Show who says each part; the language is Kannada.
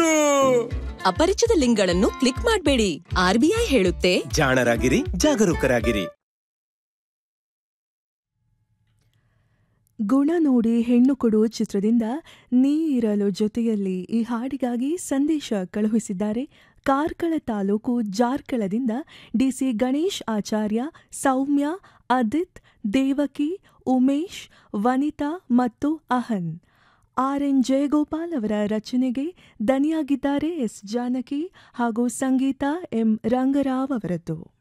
Speaker 1: ಅಪರಿಚಿತ ಲಿಂಕ್ಗಳನ್ನು ಕ್ಲಿಕ್ ಮಾಡಬೇಡಿ ಆರ್ಬಿಐ ಹೇಳುತ್ತೆ
Speaker 2: ಜಾಣರಾಗಿರಿ ಜಾಗರೂಕರಾಗಿರಿ
Speaker 3: ಗುಣ ನೋಡಿ ಹೆಣ್ಣು ಕೊಡು ಚಿತ್ರದಿಂದ ನೀ ಇರಲು ಜೊತೆಯಲ್ಲಿ ಈ ಹಾಡಿಗಾಗಿ ಸಂದೇಶ ಕಳುಹಿಸಿದ್ದಾರೆ ಕಾರ್ಕಳ ತಾಲೂಕು ಜಾರ್ಕಳದಿಂದ ಡಿಸಿ ಗಣೇಶ್ ಆಚಾರ್ಯ ಸೌಮ್ಯ ಅದಿತ್ ದೇವಕಿ ಉಮೇಶ್ ವನಿತಾ ಮತ್ತು ಅಹನ್ ಆರ್ ಎನ್ ಜಯಗೋಪಾಲ್ ಅವರ ರಚನೆಗೆ ದನಿಯಾಗಿದ್ದಾರೆ ಎಸ್ ಜಾನಕಿ ಹಾಗೂ ಸಂಗೀತ ಎಂ ರಂಗರಾವ್ ಅವರದ್ದು